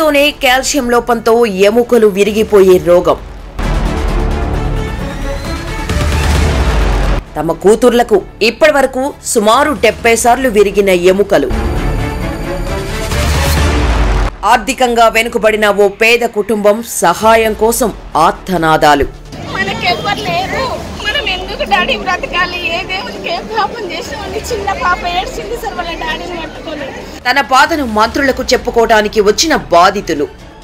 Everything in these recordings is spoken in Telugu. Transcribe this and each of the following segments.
ఇంట్లోనే కాల్షియం లోపంతో ఎముకలు విరిగిపోయే రోగం తమ కూతుర్లకు ఇప్పటివరకు సుమారు డెబ్బై సార్లు విరిగిన ఎముకలు ఆర్థికంగా వెనుకబడిన ఓ పేద కుటుంబం సహాయం కోసం ఆర్తనాదాలు మనకెవ్వరు లేరు మనం ఎందుకు డాడీ బ్రతకాలి ఏ దేవునికి ఏం పాపం చేసినామని చిన్న పాప ఏడ్చింది సార్ వాళ్ళ డాడీని పట్టుకొని తన బాధను మంత్రులకు చెప్పుకోవడానికి వచ్చిన బాధితులు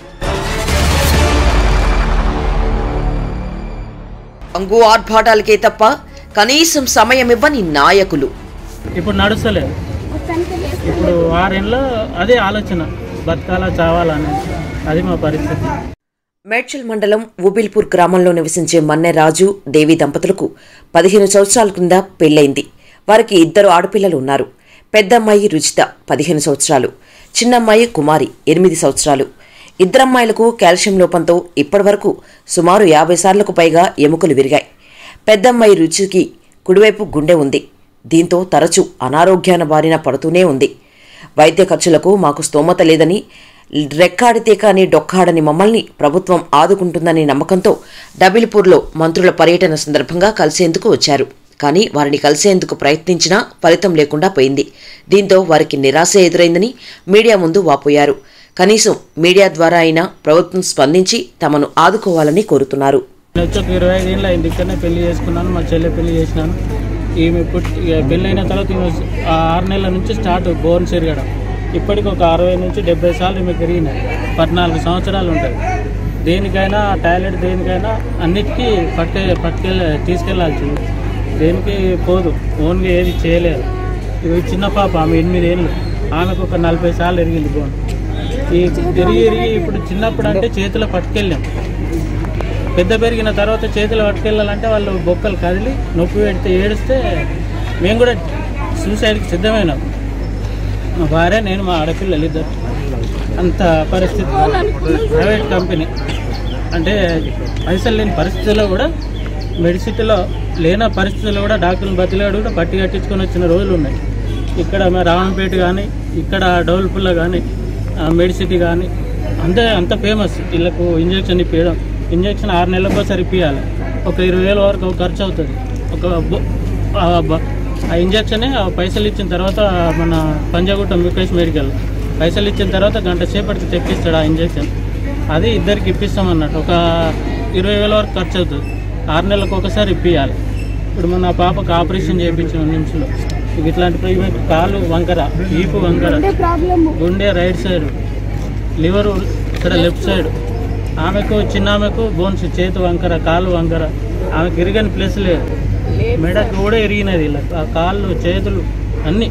అంగు ఆర్భాటాలకే తప్ప కనీసం సమయం ఇవ్వని నాయకులు ఇప్పుడు నడుస్తలేదు ఇప్పుడు ఆరేళ్ళలో అదే ఆలోచన బతకాలా చావాలా అనేది అది మా పరిస్థితి మేడ్చల్ మండలం ఉబిల్పూర్ గ్రామంలో నివసించే మన్నె రాజు దేవి దంపతులకు పదిహేను సంవత్సరాల కింద పెళ్లైంది వారికి ఇద్దరు ఆడపిల్లలు ఉన్నారు పెద్దమ్మాయి రుచిత పదిహేను సంవత్సరాలు చిన్నమ్మాయి కుమారి ఎనిమిది సంవత్సరాలు ఇద్దరమ్మాయిలకు కాల్షియం లోపంతో ఇప్పటివరకు సుమారు యాభై సార్లకు పైగా ఎముకలు విరిగాయి పెద్దమ్మాయి రుచికి కుడివైపు గుండె ఉంది దీంతో తరచూ అనారోగ్యాన బారిన పడుతూనే ఉంది వైద్య ఖర్చులకు మాకు స్తోమత లేదని రెక్కాడితే కానీ డొక్కాడని మమ్మల్ని ప్రభుత్వం ఆదుకుంటుందనే నమ్మకంతో డబిల్పూర్లో మంత్రుల పర్యటన సందర్భంగా కలిసేందుకు వచ్చారు కానీ వారిని కలిసేందుకు ప్రయత్నించినా ఫలితం లేకుండా పోయింది దీంతో వారికి నిరాశ ఎదురైందని మీడియా ముందు వాపోయారు కనీసం మీడియా ద్వారా అయినా ప్రభుత్వం స్పందించి తమను ఆదుకోవాలని కోరుతున్నారు నేను వచ్చి ఒక ఇరవై ఐదు ఏళ్ళు అయింది ఇక్కడనే పెళ్లి చేసుకున్నాను మా చెల్లె పెళ్లి చేసినాను ఈమె పుట్టి ఇక పెళ్ళి అయిన తర్వాత ఈమె ఆ ఆరు నెలల నుంచి స్టార్ట్ బోన్ చెరగడం ఇప్పటికి ఒక అరవై నుంచి డెబ్బై సార్లు ఈమె పెరిగినాయి పద్నాలుగు సంవత్సరాలు ఉంటాయి దేనికైనా టాయిలెట్ దేనికైనా అన్నిటికీ పట్టే పట్టుకెళ్ళ తీసుకెళ్ళాల్సి దేనికి పోదు ఓన్గా ఏది చేయలేరు ఇది చిన్న పాప ఆమె ఎనిమిది ఏళ్ళు ఆమెకు ఒక నలభై సార్లు ఎరిగింది బోన్ ఈ ఎరిగి ఎరిగి ఇప్పుడు చిన్నప్పుడు అంటే చేతిలో పట్టుకెళ్ళాం పెద్ద పెరిగిన తర్వాత చేతులు పట్టుకెళ్ళాలంటే వాళ్ళు బొక్కలు కదిలి నొప్పి పెడితే ఏడిస్తే మేము కూడా సూసైడ్కి సిద్ధమైనాం మా భార్య నేను మా ఆడపిల్లలు ఇద్దరు అంత పరిస్థితి ప్రైవేట్ కంపెనీ అంటే పైసలు లేని పరిస్థితుల్లో కూడా మెడిసిటీలో లేని పరిస్థితుల్లో కూడా డాక్టర్ని బతిలాడు కూడా పట్టి కట్టించుకొని వచ్చిన రోజులు ఉన్నాయి ఇక్కడ మా రావణపేట కానీ ఇక్కడ డౌల్పుల్ల కానీ మెడిసిటీ కానీ అంతే అంత ఫేమస్ వీళ్ళకు ఇంజక్షన్ ఇప్పించడం ఇంజక్షన్ ఆరు నెలలకు ఒకసారి ఇప్పించాలి ఒక ఇరవై వేల వరకు ఖర్చు అవుతుంది ఒక బొ- ఆ బ- ఆ ఇంజక్షనే ఆ పైసలు ఇచ్చిన తర్వాత మన పంజాగుట్ట ముఖేష్ మెడికల్ పైసలు ఇచ్చిన తర్వాత గంట సేపటికి తెప్పిస్తాడు ఆ ఇంజక్షన్ అది ఇద్దరికి ఇప్పిస్తాం అన్నట్టు ఒక ఇరవై వేల వరకు ఖర్చు అవుతుంది ఆరు నెలలకు ఒకసారి ఇప్పియాలి ఇప్పుడు మన పాపకు ఆపరేషన్ చేయించిన నిమిషంలో ఇవి ఇట్లాంటి ఈమెకు కాలు వంకర ఈపు వంకర గుండె రైట్ సైడ్ లివర్ ఇక్కడ లెఫ్ట్ సైడ్ ఆమెకు చిన్న ఆమెకు బోన్స్ చేతి వంకర కాలు వంకర ఆమెకు ఇరిగని ప్లేస్ లేదు మెడకు కూడా ఇరిగినది ఇలా ఆ కాళ్ళు చేతులు అన్నీ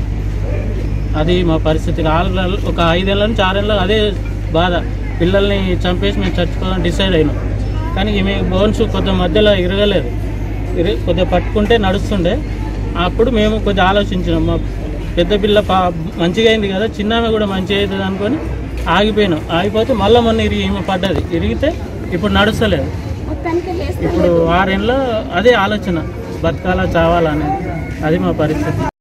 అది మా పరిస్థితి ఆరు ఒక ఐదేళ్ళ నుంచి ఆరేళ్ళ అదే బాధ పిల్లల్ని చంపేసి మేము చచ్చిపోదాం డిసైడ్ అయినాం కానీ ఈమె బోన్స్ కొద్దిగా మధ్యలో ఇరగలేదు ఇరి కొద్దిగా పట్టుకుంటే నడుస్తుండే అప్పుడు మేము కొద్దిగా ఆలోచించినాం మా పెద్ద పిల్ల పా మంచిగా అయింది కదా చిన్నామె కూడా మంచిగా అవుతుంది అనుకొని ఆగిపోయినాం ఆగిపోతే మళ్ళీ మొన్న ఇరిగి ఈమె పడ్డది ఇరిగితే ఇప్పుడు నడుస్తలేదు ఇప్పుడు ఆరేళ్ళలో అదే ఆలోచన బతకాలా చావాలా అనేది అది మా పరిస్థితి